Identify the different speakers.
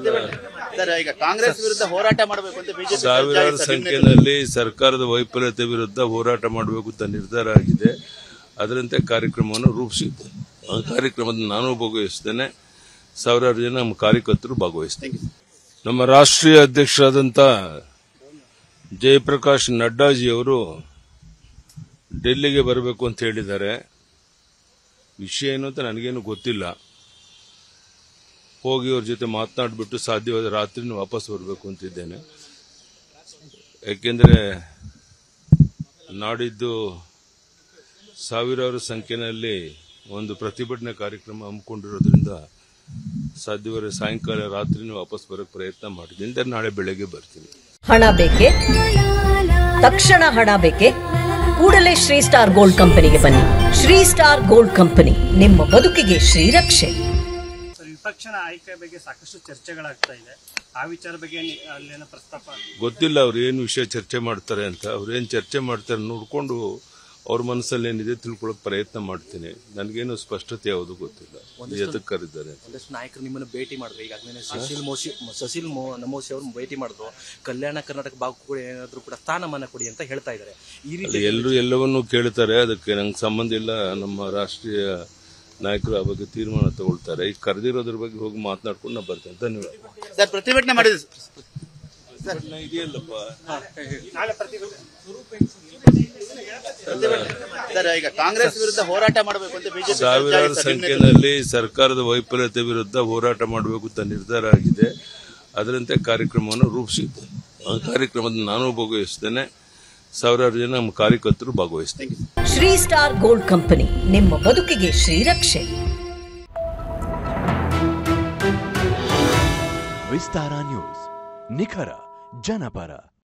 Speaker 1: sir ಈಗ ಕಾಂಗ್ರೆಸ್ ವಿರುದ್ಧ ಹೋರಾಟ ಮಾಡಬೇಕು ಅಂತ ಬಿಜೆಪಿ
Speaker 2: ಸಾವಿರಾರು ಸಂಖ್ಯೆಯಲ್ಲಿ ಸರ್ಕಾರದ ವೈಫಲ್ಯತೆ ವಿರುದ್ಧ ಹೋರಾಟ ಮಾಡಬೇಕು ಅಂತ ನಿರ್ಧಾರ ಆಗಿದೆ ಅದರಂತೆ ಕಾರ್ಯಕ್ರಮವನ್ನು ರೂಪಿಸಿದ್ದೆ ಆ ಕಾರ್ಯಕ್ರಮದಲ್ಲಿ ನಾನು ಭಾಗವಹಿಸ್ತೇನೆ ಸಾವಿರಾರು ಜನ ನಮ್ಮ ಕಾರ್ಯಕರ್ತರು ಭಾಗವಹಿಸ್ತೇನೆ ನಮ್ಮ ರಾಷ್ಟ್ರೀಯ ಅಧ್ಯಕ್ಷರಾದಂಥ ಜಯಪ್ರಕಾಶ್ ನಡ್ಡಾಜಿಯವರು ಡೆಲ್ಲಿಗೆ ಬರಬೇಕು ಅಂತ ಹೇಳಿದ್ದಾರೆ ವಿಷಯ ಏನು ಅಂತ ನನಗೇನು ಗೊತ್ತಿಲ್ಲ ಹೋಗಿ ಅವ್ರ ಜೊತೆ ಮಾತನಾಡಿಬಿಟ್ಟು ಸಾಧ್ಯವಾದ ರಾತ್ರಿನೂ ವಾಪಸ್ ಬರಬೇಕು ಅಂತಿದ್ದೇನೆ ಯಾಕೆಂದರೆ ನಾಡಿದ್ದು ಸಾವಿರಾರು ಸಂಖ್ಯೆಯಲ್ಲಿ ಒಂದು ಪ್ರತಿಭಟನೆ ಕಾರ್ಯಕ್ರಮ ಹಮ್ಮಿಕೊಂಡಿರೋದ್ರಿಂದ ಸಾಧ್ಯವಾದ ಸಾಯಂಕಾಲ ರಾತ್ರಿನೂ ವಾಪಸ್ ಬರೋಕ್ಕೆ ಪ್ರಯತ್ನ ಮಾಡಿದ್ದೀನಿ ನಾಳೆ ಬೆಳಗ್ಗೆ ಬರ್ತೀನಿ
Speaker 3: ಹಣ ಬೇಕೆ ತಕ್ಷಣ ಹಣ ಬೇಕೆ ಕೂಡಲೇ ಶ್ರೀ ಸ್ಟಾರ್ ಗೋಲ್ಡ್ ಕಂಪನಿಗೆ ಬನ್ನಿ ಶ್ರೀ ಸ್ಟಾರ್ ಗೋಲ್ಡ್ ಕಂಪನಿ ನಿಮ್ಮ ಬದುಕಿಗೆ ಶ್ರೀರಕ್ಷೆ
Speaker 4: ಸರ್ ವಿಪಕ್ಷನ ಆಯ್ಕೆ ಬಗ್ಗೆ ಸಾಕಷ್ಟು ಚರ್ಚೆಗಳಾಗ್ತಾ ಇದೆ ಆ ವಿಚಾರ ಬಗ್ಗೆ ನಿ- ಅಲ್ಲೇನೋ ಪ್ರಸ್ತಾಪ
Speaker 2: ಗೊತ್ತಿಲ್ಲ ಅವ್ರು ಏನು ವಿಷಯ ಚರ್ಚೆ ಮಾಡ್ತಾರೆ ಅಂತ ಅವ್ರು ಏನು ಚರ್ಚೆ ಮಾಡ್ತಾರೆ ನೋಡಿಕೊಂಡು ಅವ್ರ ಮನಸ್ಸಲ್ಲಿ ಏನಿದೆ ತಿಳ್ಕೊಳಕ್ ಪ್ರಯತ್ನ ಮಾಡ್ತೀನಿ ನನಗೇನು ಸ್ಪಷ್ಟತೆ ಯಾವುದು ಗೊತ್ತಿಲ್ಲ ಎದಕ್ಕೆ ಕರೆದಿದ್ದಾರೆ
Speaker 5: ಒಂದಷ್ಟು ನಾಯಕರು ನಿಮ್ಮನ್ನು ಭೇಟಿ ಮಾಡಿದ್ರು ಈಗಾಗಲೇ ಸುಶೀಲ್ ಮೋಶಿ ಸುಶೀಲ್ ಮೋ ನಮೋಸಿ ಅವರು ಭೇಟಿ ಮಾಡಿದ್ರು ಕಲ್ಯಾಣ ಕರ್ನಾಟಕ ಭಾಗ ಕೂಡ ಏನಾದರೂ ಕೂಡ ಸ್ಥಾನಮಾನ ಕೊಡಿ ಅಂತ ಹೇಳ್ತಾ ಇದ್ದಾರೆ ಈ ರೀತಿ
Speaker 2: ಅಲ್ಲಿ ಎಲ್ಲರೂ ಎಲ್ಲವನ್ನೂ ಕೇಳ್ತಾರೆ ಅದಕ್ಕೆ ನಂಗೆ ಸಂಬಂಧ ಇಲ್ಲ ನಮ್ಮ ರಾಷ್ಟ್ರೀಯ ನಾಯಕರು ಆ ಬಗ್ಗೆ ತೀರ್ಮಾನ ತಗೊಳ್ತಾರೆ ಈಗ ಕರೆದಿರೋದ್ರ ಬಗ್ಗೆ ಹೋಗಿ ಮಾತನಾಡ್ಕೊಂಡು ನಾ ಬರ್ತೇನೆ ಧನ್ಯವಾದ
Speaker 1: ಸರ್ ಪ್ರತಿಭಟನೆ ಮಾಡಿದ್ರು
Speaker 2: ಇದೆಯಲ್ಲಪ್ಪ
Speaker 4: ನಾಳೆ ಪ್ರತಿಭಟನೆ
Speaker 1: ಸರ್ ಈಗ ಕಾಂಗ್ರೆಸ್ ವಿರುದ್ಧ ಹೋರಾಟ ಮಾಡಬೇಕು ಅಂತ ಬಿಜೆಪಿ
Speaker 2: ಸಾವಿರಾರು ಸಂಖ್ಯೆಯಲ್ಲಿ ಸರ್ಕಾರದ ವೈಫಲ್ಯತೆ ವಿರುದ್ಧ ಹೋರಾಟ ಮಾಡಬೇಕು ಅಂತ ನಿರ್ಧಾರ ಆಗಿದೆ ಅದರಂತೆ ಕಾರ್ಯಕ್ರಮವನ್ನು ರೂಪಿಸಿದ್ದೆ ಆ ಕಾರ್ಯಕ್ರಮದಲ್ಲಿ ನಾನು ಭಾಗವಹಿಸ್ತೇನೆ ಸಾವಿರಾರು ಜನ ನಮ್ಮ ಕಾರ್ಯಕರ್ತರು ಭಾಗವಹಿಸ್ತೇನೆ
Speaker 3: ಶ್ರೀ ಸ್ಟಾರ್ ಗೋಲ್ಡ್ ಕಂಪನಿ ನಿಮ್ಮ ಬದುಕಿಗೆ ಶ್ರೀರಕ್ಷೆ
Speaker 6: ವಿಸ್ತಾರ ನ್ಯೂಸ್ ನಿಖರ ಜನಪರ